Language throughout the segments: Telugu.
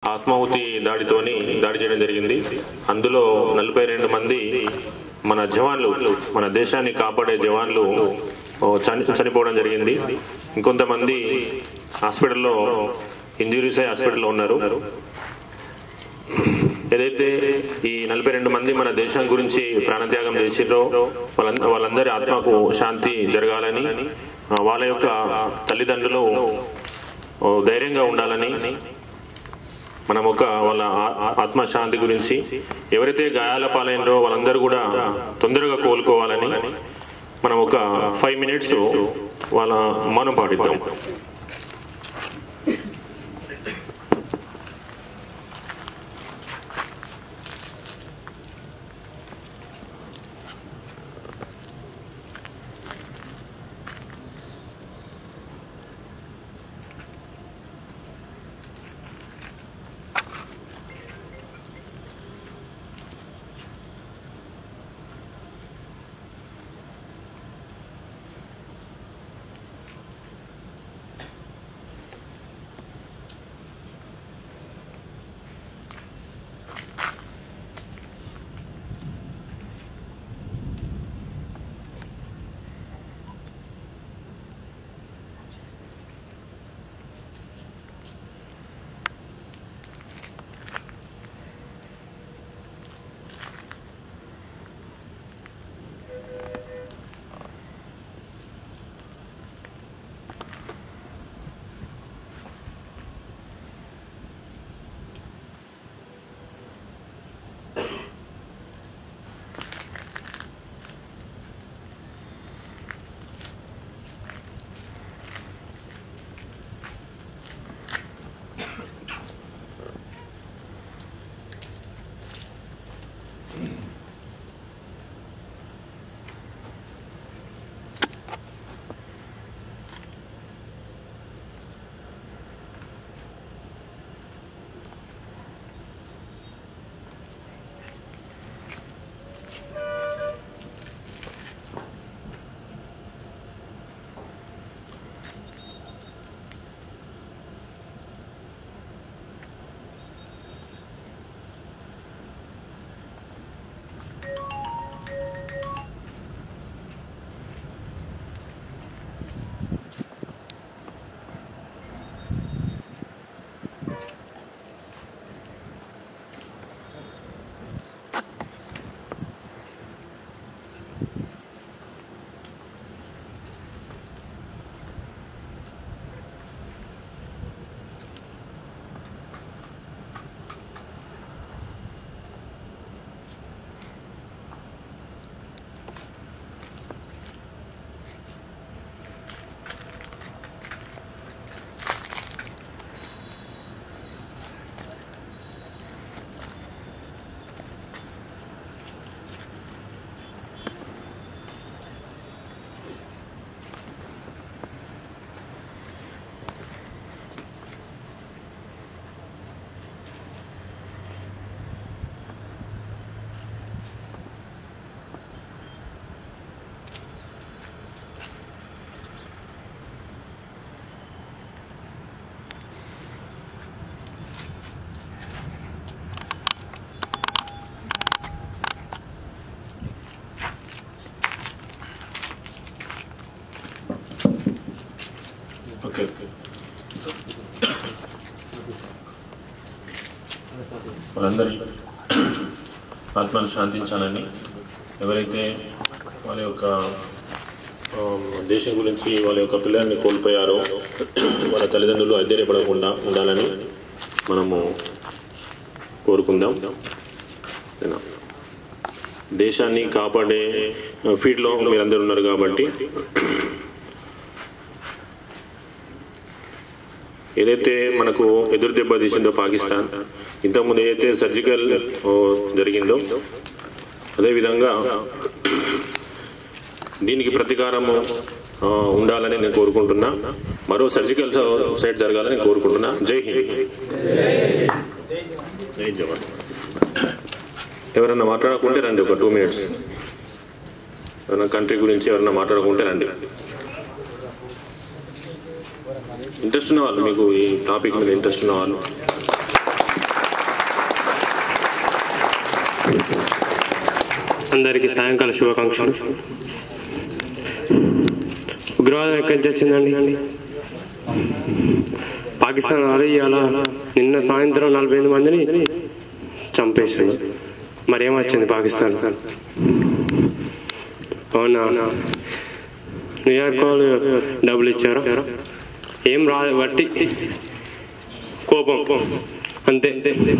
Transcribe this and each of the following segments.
ఆత్మాహుతి దాడితోని దాడి చేయడం జరిగింది అందులో నలభై రెండు మంది మన జవాన్లు మన దేశాన్ని కాపాడే జవాన్లు ఓ, చని చనిపోవడం జరిగింది ఇంకొంతమంది హాస్పిటల్లో ఇంజురీస్ అయి హాస్పిటల్లో ఉన్నారు ఏదైతే ఈ నలభై రెండు మంది మన దేశం గురించి ప్రాణత్యాగం చేసిర్రో వాళ్ళ వాళ్ళందరి ఆత్మకు శాంతి జరగాలని ఆ, వాళ్ళ యొక్క తల్లిదండ్రులు ఓ, ధైర్యంగా ఉండాలని మనం ఒక వాళ్ళ ఆ- ఆత్మశాంతి గురించి ఎవరైతే గాయాల పాలైనరో వాళ్ళందరూ కూడా తొందరగా కోలుకోవాలని మనం ఒక ఫైవ్ మినిట్స్ వాళ్ళ మౌనం పాటిద్దాం ఓకే వాళ్ళందరి ఆత్మలు శాంతించాలని ఎవరైతే వాళ్ళ యొక్క ఆ, దేశం గురించి వాళ్ళ యొక్క పిల్లల్ని కోల్పోయారో వాళ్ళ తల్లిదండ్రులు అధైర్యపడకుండా ఉండాలని మనము కోరుకుందాం ఓకేనా? దేశాన్ని కాపాడే ఫీల్డ్లో మీరందరూ ఉన్నారు కాబట్టి ఏదైతే మనకు ఎదురు దెబ్బ తీసిందో పాకిస్తాన్ ఇంతకుముందు ఏదైతే సర్జికల్ ఓ, జరిగిందో అదేవిధంగా దీనికి ప్రతీకారము ఆ, ఉండాలని నేను కోరుకుంటున్నా మరో సర్జికల్ సైట్ జరగాలని నేను కోరుకుంటున్నా జై హింద్ జై జవాన్ ఎవరన్నా మాట్లాడకుంటే రండి ఒక టూ మినిట్స్ ఎవరైనా కంట్రీ గురించి ఎవరన్నా మాట్లాడకుంటే రండి ఇంట్రెస్ట్ ఉన్న వాళ్ళు మీకు ఈ టాపిక్ మీద ఇంట్రెస్ట్ ఉన్న వాళ్ళు అందరికీ సాయంకాల శుభాకాంక్షలు ఉగ్రవాదం ఎక్కడి నుంచి వచ్చిందండి పాకిస్తాన్ అలా అలా నిన్న సాయంత్రం నలభై ఎనిమిది మందిని చంపేశాడు మరి ఏమొచ్చింది పాకిస్తాన్ అవునా న్యూయార్క్ వాళ్ళు డబ్బులు ఇచ్చారు ఏం రా బట్టి కోపం అంతే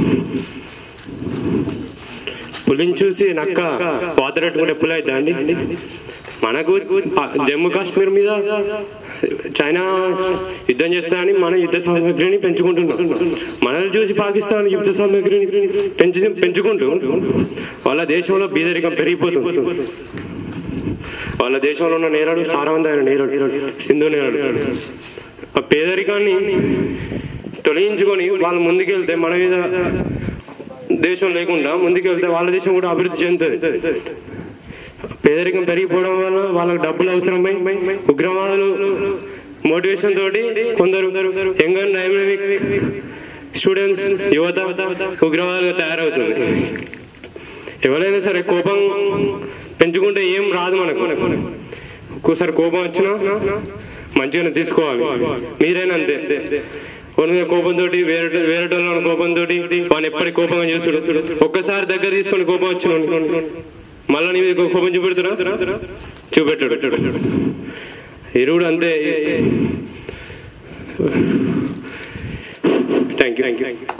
పులిని చూసి నక్క వాతరెట్టుకుంటే పులి అవుతా అండి మనకు ప- జమ్మూ కాశ్మీర్ మీద చైనా యుద్ధం చేస్తానని మన యుద్ధ సామగ్రిని పెంచుకుంటున్నాం మనల్ని చూసి పాకిస్తాన్ యుద్ధ సామగ్రిని పెంచి పెంచుకుంటూ వాళ్ళ దేశంలో బీదరికం పెరిగిపోతుంది వాళ్ళ దేశంలో ఉన్న నేరాడు సారవంతమైన నేరాడు సింధు నేరాడు ఆ పేదరికాన్ని తొలగించుకొని వాళ్ళు ముందుకెళ్తే మన మీద దేశం లేకుండా ముందుకెళ్తే వాళ్ళ దేశం కూడా అభివృద్ధి చెందుతుంది పేదరికం పెరిగిపోవడం వల్ల వాళ్ళకి డబ్బులు అవసరమై ఉగ్రవాదులు మోటివేషన్ తోటి కొందరు యంగ్ అండ్ డైనమిక్ స్టూడెంట్స్ యువత ఉగ్రవాదులుగా తయారవుతుంది ఎవరైనా సరే కోపం పెంచుకుంటే ఏం రాదు మనకు ఒక్కోసారి కోపం వచ్చినా మంచిగానే తీసుకోవాలి మీరైనా అంతే వాళ్ళ మీద కోపంతో వేరే వేరే కోపంతో వాడిని ఎప్పటికి కోపంగా చేస్తుడు ఒక్కసారి దగ్గర తీసుకొని కోపం వచ్చిన మళ్ళా నీ మీద కోపం చూపెడుతున్నా చూపెట్టాడు ఇరువుడు అంతే థ్యాంక్ యూ థ్యాంక్ యూ